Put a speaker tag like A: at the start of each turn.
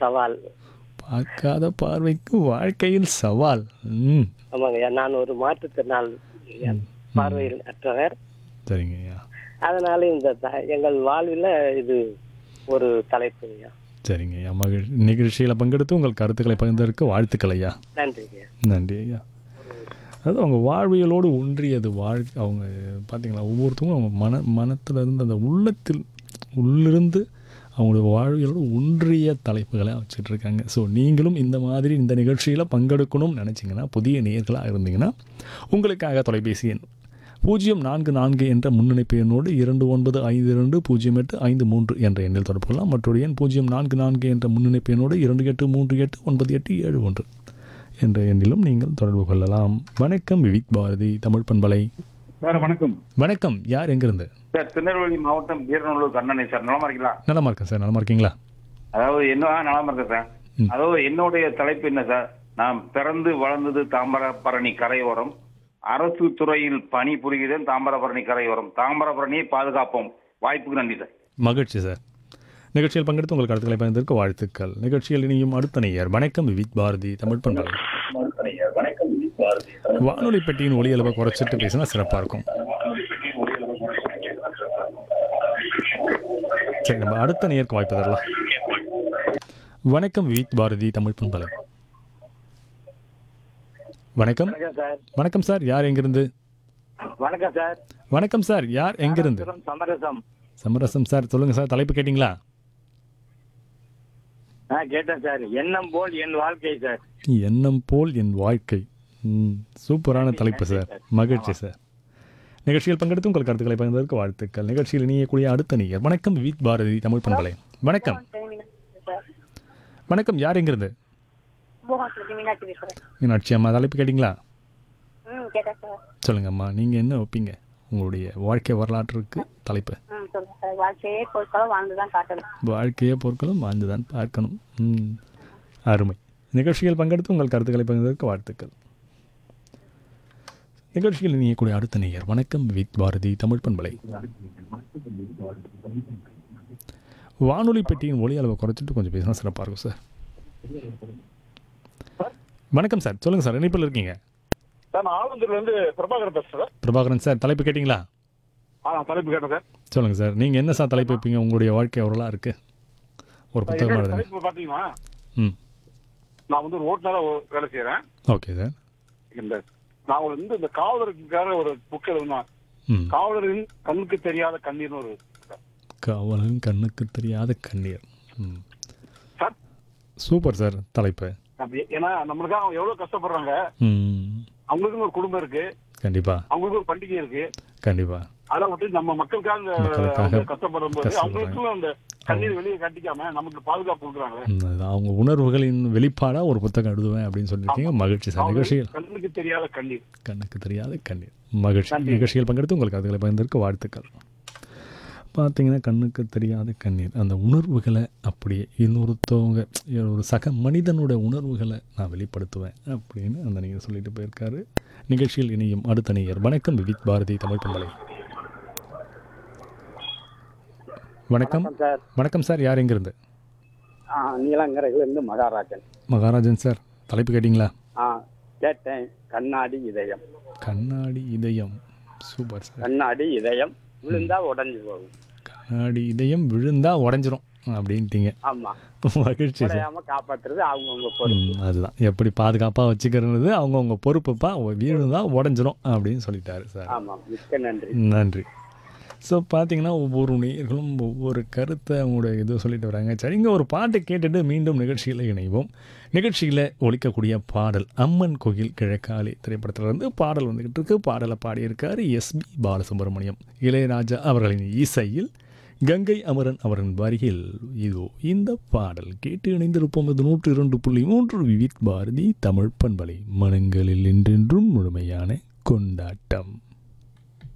A: சவால்
B: பார்க்காத பார்வைக்கு வாழ்க்கையில் சவால் ம்
A: ஆமாங்க ஐயா நான் ஒரு மாற்றுத்திறனாள் பார்வையில் அற்றவர்
B: சரிங்க ஐயா
A: அதனால இந்த த- எங்கள் வாழ்வில் இது ஒரு தலைப்பு ஐயா
B: சரிங்க ஐயா மகிழ் நிகழ்ச்சியில் பங்கெடுத்து உங்கள் கருத்துக்களை பகிர்ந்ததற்கு வாழ்த்துக்கள் ஐயா
A: நன்றி ஐயா
B: நன்றி ஐயா அது அவங்க வாழ்வியலோடு ஒன்றியது வாழ் அவங்க பார்த்தீங்களா ஒவ்வொருத்தவங்களும் அவங்க மன மனத்தில் இருந்து அந்த உள்ளத்தில் உள்ளிருந்து அவங்களுடைய வாழ்வியலோடு ஒன்றிய தலைப்புகளை வச்சுட்டு இருக்காங்க ஸோ நீங்களும் இந்த மாதிரி இந்த நிகழ்ச்சியில் பங்கெடுக்கணும்னு நினச்சிங்கன்னா புதிய நேயர்களாக இருந்தீங்கன்னா உங்களுக்காக தொலைபேசி எண் பூஜ்ஜியம் நான்கு நான்கு என்ற முன்னணிப்பு எண்ணோடு இரண்டு ஒன்பது ஐந்து இரண்டு பூஜ்ஜியம் எட்டு ஐந்து மூன்று என்ற எண்ணில் தொடர்பு கொள்ளலாம் மற்றொரு எண் பூஜ்ஜியம் நான்கு நான்கு என்ற முன்னணிப்பு எண்ணோடு இரண்டு எட்டு மூன்று எட்டு ஒன்பது எட்டு ஏழு ஒன்று என்ற எண்ணிலும் நீங்கள் தொடர்பு கொள்ளலாம் வணக்கம் விவிக் பாரதி தமிழ் பண்பலை
C: சார் வணக்கம்
B: வணக்கம் யார் எங்கிருந்து
C: சார் திருநெல்வேலி மாவட்டம் வீரநல்லூர் கண்ணனை சார் நலமா இருக்கீங்களா
B: நலமா இருக்கேன் சார் நலமா இருக்கீங்களா
C: அதாவது என்ன ஆ, நலமா இருக்கேன் சார்
B: ம்.
C: அதாவது என்னுடைய தலைப்பு என்ன சார் நான் பிறந்து வளர்ந்தது தாமிரபரணி கரையோரம் அரசு துறையில் பணி புரிகிறேன் தாமிரபரணி கரையோரம் தாமிரபரணியை பாதுகாப்போம் வாய்ப்புக்கு நன்றி சார்
B: மகிழ்ச்சி சார் நிகழ்ச்சியில் பங்கெடுத்து உங்கள் கருத்துக்களை பகிர்ந்ததற்கு வாழ்த்துக்கள் நிகழ்ச்சியில் இனியும் அடுத்த நேயர் வணக்கம் விவிக் பாரதி தமிழ் பண்பலை வானொலி பெட்டியின் ஒலி அளவை குறைச்சிட்டு பேசினா சிறப்பாக இருக்கும் சரி நம்ம அடுத்த நேயருக்கு வாய்ப்பு தரலாம் வணக்கம் விவிக் பாரதி தமிழ் பண்பலை வணக்கம்
A: வணக்கம் சார்
B: வணக்கம் சார் யார் எங்கிருந்து
A: வணக்கம் சார்
B: வணக்கம் சார் யார் எங்கிருந்து
A: சமரசம்
B: சமரசம் சார் சொல்லுங்க சார் தலைப்பு கேட்டிங்களா
A: ஆ கேட்டேன் சார் எண்ணம் போல் என் வாழ்க்கை சார்
B: எண்ணம் போல் என் வாழ்க்கை ம், சூப்பரான தலைப்பு சார் மகிழ்ச்சி சார் நிகழ்ச்சியில் பங்கெடுத்து உங்கள் கருத்துக்களை பகிர்ந்ததற்கு வாழ்த்துக்கள் நிகழ்ச்சியில் இணையக்கூடிய அடுத்த நீர் வணக்கம் வித் பாரதி தமிழ் பண்பலை வணக்கம் வணக்கம் யார் எங்கிருந்து
D: பூகாசுலத்தி மீனாட்சி பேசுகிறேன்
B: மீனாட்சி அம்மா தலைப்பு கேட்டிங்களா
D: ம் கேட்டேன் சார்
B: சொல்லுங்கம்மா நீங்கள் என்ன வைப்பீங்க உங்களுடைய வாழ்க்கை வரலாற்றுக்கு தலைப்பு
D: ம் சொல்லுங்கள் சார் வாழ்க்கையே பொருட்களும் வாழ்ந்து தான் காட்டணும்
B: வாழ்க்கையே பொருட்களும் வாழ்ந்துதான் பார்க்கணும் ம், அருமை நிகழ்ச்சியில் பங்கெடுத்து உங்கள் கருத்துக்களை பகிர்ந்ததற்கு வாழ்த்துக்கள் நிகழ்ச்சியில் இணையக்கூடிய அடுத்த நேயர் வணக்கம் வித் பாரதி தமிழ் பண்பலை வானொலி பெட்டியின் ஒளி அளவை குறைச்சிட்டு கொஞ்சம் பேசினா சிறப்பாக இருக்கும் சார் வணக்கம் சார் சொல்லுங்கள் சார் இணைப்பில் இருக்கீங்க
E: சார் நான் ஆலந்தூர்ல இருந்து பிரபாகர் பேசுறேன் சார்
B: பிரபாகரன் சார் தலைப்பு கேட்டிங்களா
E: ஆ நான் தலைப்பு கேட்டேன் சார்
B: சொல்லுங்கள் சார் நீங்கள் என்ன சார் தலைப்பு வைப்பீங்க உங்களுடைய வாழ்க்கை எவ்வளோலாம் இருக்குது ஒரு புத்தகமாக
E: என்னோட
B: எழுதுங்க
E: தலைப்பு பாத்தீங்கன்னா
B: ம்
E: நான் வந்து ஒரு ஓட்டுநரா ஒ- வேலை செய்யறேன்
B: ஓகே சார்
E: இந்த நான் ஒரு வந்து இந்த காவலருக்காக ஒரு புக் எழுதணும்
B: ம்
E: காவலரின் கண்ணுக்கு தெரியாத கண்ணீர்னு ஒரு
B: காவலன் கண்ணுக்கு தெரியாத கண்ணீர் ம்.
E: சார்
B: சூப்பர் சார் தலைப்பு
E: அப்படி- ஏன்னா நம்மளுக்காக அவங்க எவ்வளவு கஷ்டப்படுறாங்க
B: ம்
E: அவங்களுக்கும் ஒரு குடும்பம் இருக்கு
B: கண்டிப்பா
E: அவங்களுக்கும் ஒரு பண்டிகை இருக்கு
B: கண்டிப்பா
E: அதை விட்டு நம்ம மக்களுக்காக அந்த
B: மக்களுக்காக
E: அவங்க கஷ்டப்படும் போது
B: கஷ்டப்படுறாங்க.
E: அவங்களுக்கும் அந்த கண்ணீர் வெளியே கட்டிக்காம நமக்கு பாதுகாப்பு கொடுக்குறாங்க
B: ம், அது அவங்க உணர்வுகளின் வெளிப்பாடாக ஒரு புத்தகம் எழுதுவேன் அப்படின்னு சொல்லியிருக்கீங்க மகிழ்ச்சி சார் நிகழ்ச்சியில்
E: கண்ணுக்கு தெரியாத கண்ணீர்
B: கண்ணுக்கு தெரியாத கண்ணீர் மகிழ்ச்சி
E: நன்றி.
B: நிகழ்ச்சியில் பங்கெடுத்து உங்களுக்கு அதுகளை பகிர்ந்ததற்கு வாழ்த்துக்கள் பார்த்தீங்கன்னா கண்ணுக்கு தெரியாத கண்ணீர் அந்த உணர்வுகளை அப்படியே இன்னொருத்தவங்க ஒரு சக மனிதனோட உணர்வுகளை நான் வெளிப்படுத்துவேன் அப்படின்னு அந்த நீங்கள் சொல்லிட்டு போயிருக்காரு நிகழ்ச்சியில் இணையும் அடுத்த நேயர் வணக்கம் விவித் பாரதி தமிழ் பண்பலை வணக்கம்
A: சார்
B: வணக்கம் சார் யார் எங்கிருந்து
A: ஆ நீலங்கரையிலிருந்து மகாராஜன்
B: மகாராஜன் சார் தலைப்பு கேட்டிங்களா
A: ஆ கேட்டேன் கண்ணாடி இதயம்
B: கண்ணாடி இதயம் சூப்பர் சார்
A: கண்ணாடி இதயம் விழுந்தா உடஞ்சு போகும்
B: கண்ணாடி இதயம் விழுந்தா உடஞ்சிரும் அப்படின்ட்டீங்க
A: ஆமா
B: மகிழ்ச்சி சார்
A: உடையாம காப்பாத்துறது அவங்கவுங்க பொறுப்பு
B: ம், அதுதான் எப்படி பாதுகாப்பாக வச்சுக்கிறது அவங்கவுங்க பொறுப்புப்பா வீழுந்தா உடஞ்சிரும் அப்படின்னு சொல்லிட்டாரு சார்
A: ஆமா மிக்க நன்றி
B: நன்றி ஸோ பார்த்தீங்கன்னா ஒவ்வொரு நேயர்களும் ஒவ்வொரு கருத்தை அவங்களோட இது சொல்லிட்டு வராங்க சரிங்க ஒரு பாட்டை கேட்டுட்டு மீண்டும் நிகழ்ச்சியில் இணைவோம் நிகழ்ச்சியில் ஒலிக்கக்கூடிய பாடல் அம்மன் கோயில் கிழக்காளி திரைப்படத்துல இருந்து பாடல் வந்துக்கிட்டு இருக்கு பாடலை பாடியிருக்காரு எஸ்பி பாலசுப்ரமணியம் இளையராஜா அவர்களின் இசையில் கங்கை அமரன் அவரின் வரியில் இதோ இந்த பாடல் கேட்டு இணைந்திருப்போம் இது நூற்று இரண்டு புள்ளி மூன்று விவித் பாரதி தமிழ் பண்பலை மனங்களில் என்றென்றும் முழுமையான கொண்டாட்டம்